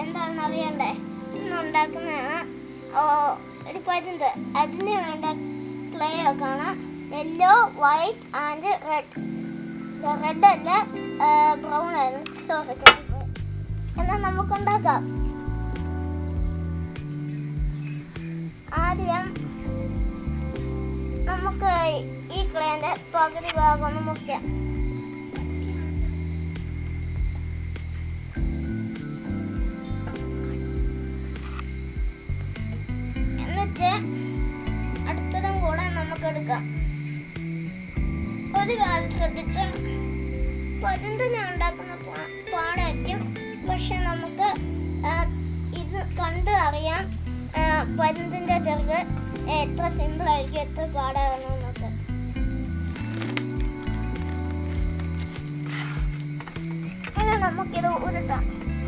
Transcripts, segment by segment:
എന്താണെന്ന് അറിയണ്ടേ ഇന്ന് ഉണ്ടാക്കുന്നതാണ് ഓ, ഒരു പരുന്ത് അതിന് വേണ്ട ക്ലേ ഒക്കെ ആണ് yellow white and red red അല്ല ബ്രൗൺ ആയിരുന്നു സോറി എന്നാൽ നമുക്ക് ഉണ്ടാക്കാം ആദ്യം നമുക്ക് ഈ ക്ലേന്റെ പകുതി ഭാഗം ഒന്ന് മുറിക്കാം എന്നിട്ട് അടുത്തതും കൂടെ നമുക്ക് എടുക്കാം ഒരു കാര്യം ശ്രദ്ധിച്ച് പരുന്തിനെ ഉണ്ടാക്കുന്ന പാ- പാടായിരിക്കും പക്ഷെ നമുക്ക് ആ, ഇത് കണ്ട് അറിയാം ആ, പരുന്തിന്റെ ചെറുത് എത്ര സിമ്പിൾ ആയിരിക്കും എത്ര പാടാകുന്നു നമുക്ക് ഇനി നമുക്കിത് ഉരുട്ടാം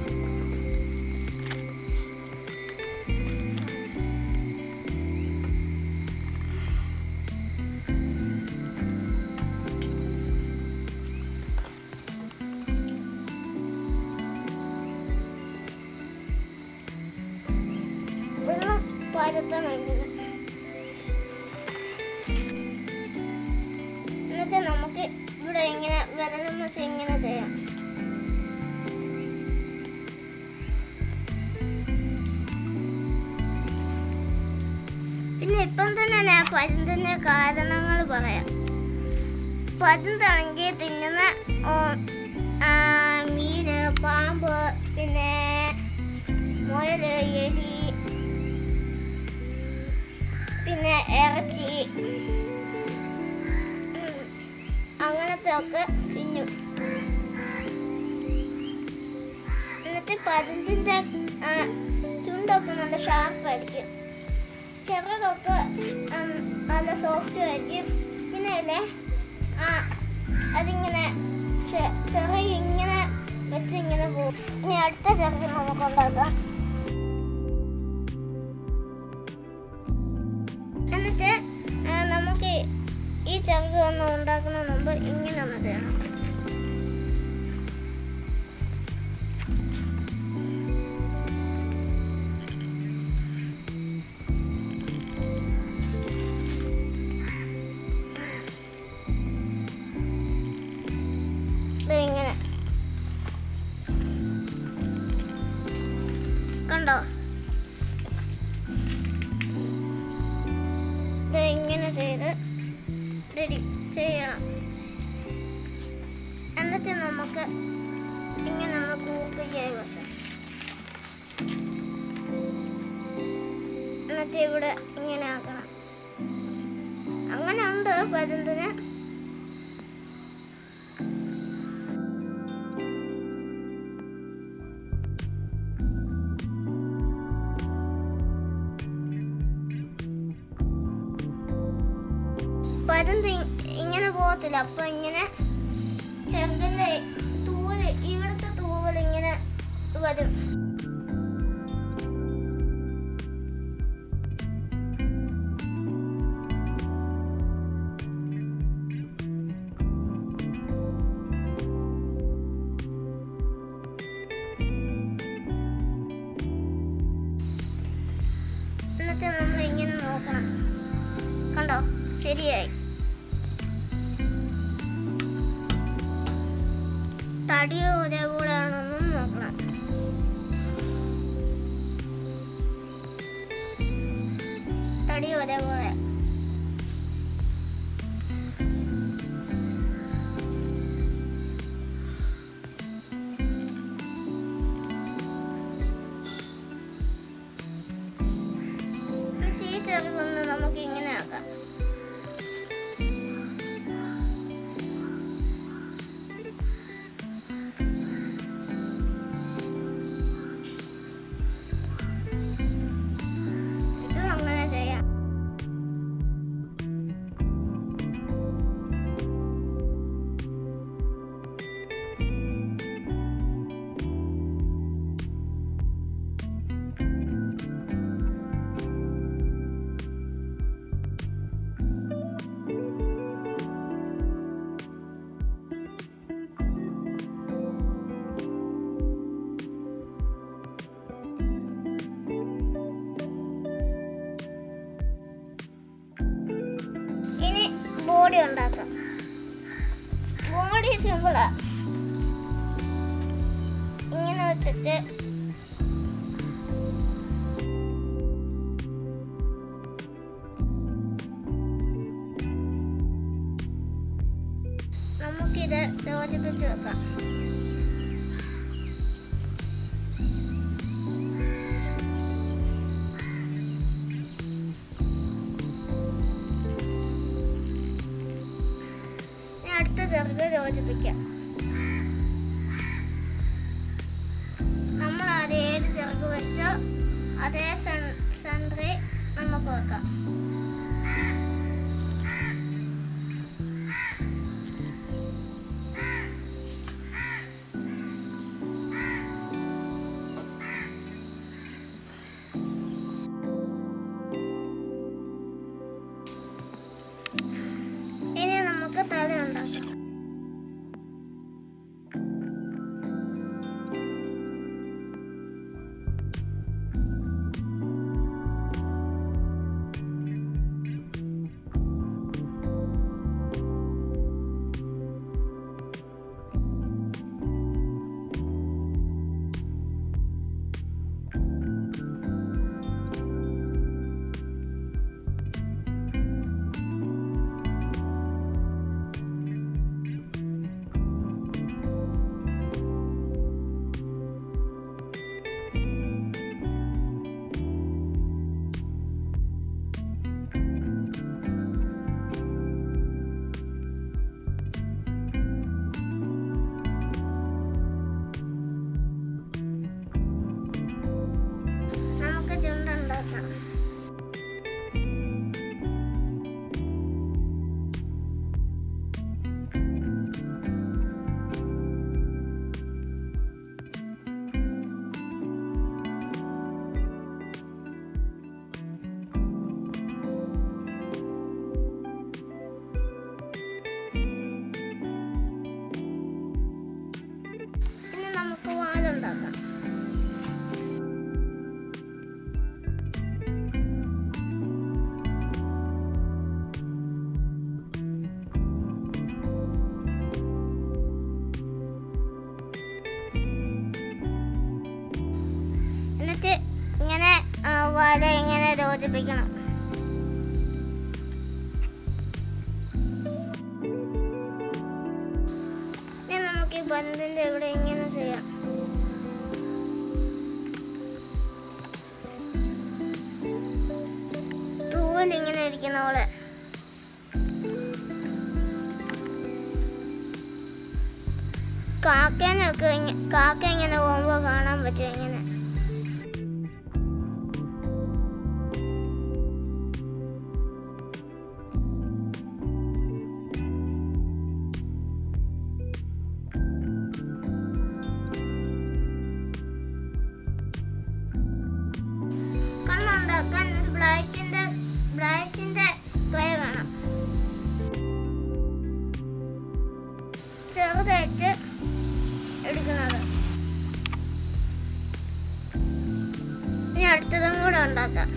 വെള്ളം പരത്തണം ഇങ്ങനെ എന്നിട്ട് നമുക്ക് ഇവിടെ ഇങ്ങനെ വിരലും വെച്ച് ഇങ്ങനെ ചെയ്യാം പിന്നെ ഇപ്പം തന്നെ ഞാൻ പരുന്തിന്റെ കാരണങ്ങൾ പറയാം പരുന്താണെങ്കിൽ തിന്നുന്ന ഓ, ആ, മീന് പാമ്പ് പിന്നെ മുയല് എലി പിന്നെ ഇറച്ചി ഉം, അങ്ങനത്തെ ഒക്കെ തിന്നും എന്നിട്ട് പരുന്തിന്റെ ആ, ചുണ്ടൊക്കെ നല്ല ഷാർപ്പായിരിക്കും ചിറകൊക്കെ ഉം, നല്ല സോഫ്റ്റ് ആയിരിക്കും പിന്നെ അല്ലേ ആ അതിങ്ങനെ ചെ- ചിറക് ഇങ്ങനെ വെച്ച് ഇങ്ങനെ പോകും ഇനി അടുത്ത ചിറക് നമുക്ക് ഉണ്ടാക്കാം എന്നിട്ട് ആ, നമുക്ക് ഈ ചിറക് ഒന്ന് ഉണ്ടാക്കുന്ന മുമ്പ് ഇങ്ങനെ ഒന്ന് ചെയ്യണം ദേ ഇങ്ങനെ കണ്ടോ ദേ ഇങ്ങനെ ചെയ്ത് റെഡി ചെയ്യണം എന്നിട്ട് നമുക്ക് ഇങ്ങനെ ഒന്ന് കൂപ്പിക്കായി വശം എന്നിട്ട് ഇവിടെ ഇങ്ങനെ ആക്കണം അങ്ങനെ ഉണ്ട് പരുന്തിന് പരുന്ത് ഇ- ഇങ്ങനെ പോകത്തില്ല അപ്പൊ ഇങ്ങനെ ചെറുതിന്റെ തൂവല് ഇവിടുത്തെ തൂവൽ ഇങ്ങനെ വരും എന്നിട്ട് നമ്മൾ ഇങ്ങനെ നോക്കണം കണ്ടോ ശരിയായി തടിയോ ഒരേപോലെ ആണെന്നും നോക്കണം തടി ഒരേപോലെ എന്നിട്ട് ഈ ചെറുകൊന്ന് നമുക്ക് ഇങ്ങനെ ആക്കാം ഇതും അങ്ങനെ ചെയ്യാം ബോഡി ഉണ്ടാക്കാം ബോഡി സിമ്പിളാ ഇങ്ങനെ വെച്ചിട്ട് നമുക്കിത് യോജിപ്പിച്ച് വെക്കാം ഇനി അടുത്ത ചെറുത് യോജിപ്പിക്കാം നമ്മൾ ആദ്യം ഏത് ചെറുത് വെച്ചോ അതേ സെൻറ്ററിൽ നമുക്ക് വെക്കാം ഇനി നമുക്ക് തല ഉണ്ടാക്കാം നമുക്ക് ചുണ്ടുണ്ടാക്കാം ഇനി നമുക്ക് വാലുണ്ടാക്കാം എന്നിട്ട് ഇങ്ങനെ ആ, വല ഇങ്ങനെ യോജിപ്പിക്കണം ഇനി നമുക്ക് ഈ പന്തിന്റെ ഇവിടെ ഇങ്ങനെ ചെയ്യാം തൂവൽ ഇങ്ങനെ ഇരിക്കുന്ന പോലെ കാക്കേനൊക്കെ ഇങ്ങ- കാക്ക ഇങ്ങനെ പോകുമ്പോ കാണാൻ പറ്റും ഇങ്ങനെ കണ്ണുണ്ടാക്കാൻ ഒരു ബ്ലാക്കിന്റെ ബ്ലാക്കിന്റെ ക്ലേ വേണം ചെറുതായിട്ട് എടുക്കുന്നത് ഇനി അടുത്തതും കൂടെ ഉണ്ടാക്കാം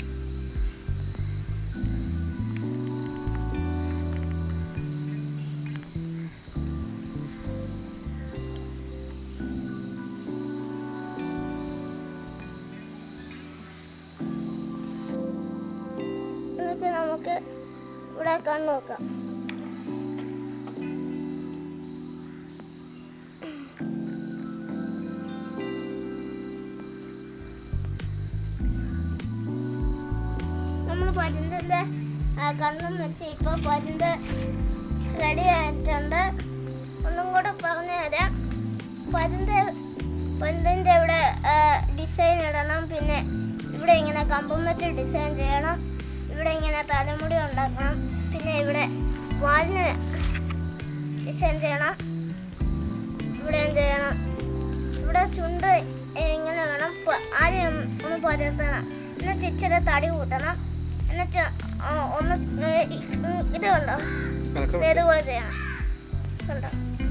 എന്നിട്ട് നമുക്ക് ഇവിടെ കണ്ണു വെക്കാം നമ്മൾ പരുന്തിന്റെ ആ, കണ്ണും വെച്ച് ഇപ്പോൾ പരുന്ത് റെഡി ആയിട്ടുണ്ട് ഒന്നും കൂടെ പറഞ്ഞു തരാം പരുന്ത് പരുന്തിൻ്റെ ഇവിടെ ഡിസൈൻ ഇടണം പിന്നെ ഇവിടെ ഇങ്ങനെ കമ്പം വെച്ച് ഡിസൈൻ ചെയ്യണം ഇവിടെ ഇങ്ങനെ തലമുടി ഉണ്ടാക്കണം പിന്നെ ഇവിടെ വാലിന് ഡിസൈൻ ചെയ്യണം ഇവിടെയും ചെയ്യണം ഇവിടെ ചുണ്ട് ഇങ്ങനെ വേണം പ- ആദ്യം ഒന്ന് പരത്തണം എന്നിട്ട് ഇച്ചിരി തടി കൂട്ടണം എന്നിട്ട് ആ, ഒന്ന് ഏ, ഇ- ഇത് കണ്ടോ അതൊക്കെ ഇത് ഇതുപോലെ ചെയ്യണം കണ്ടോ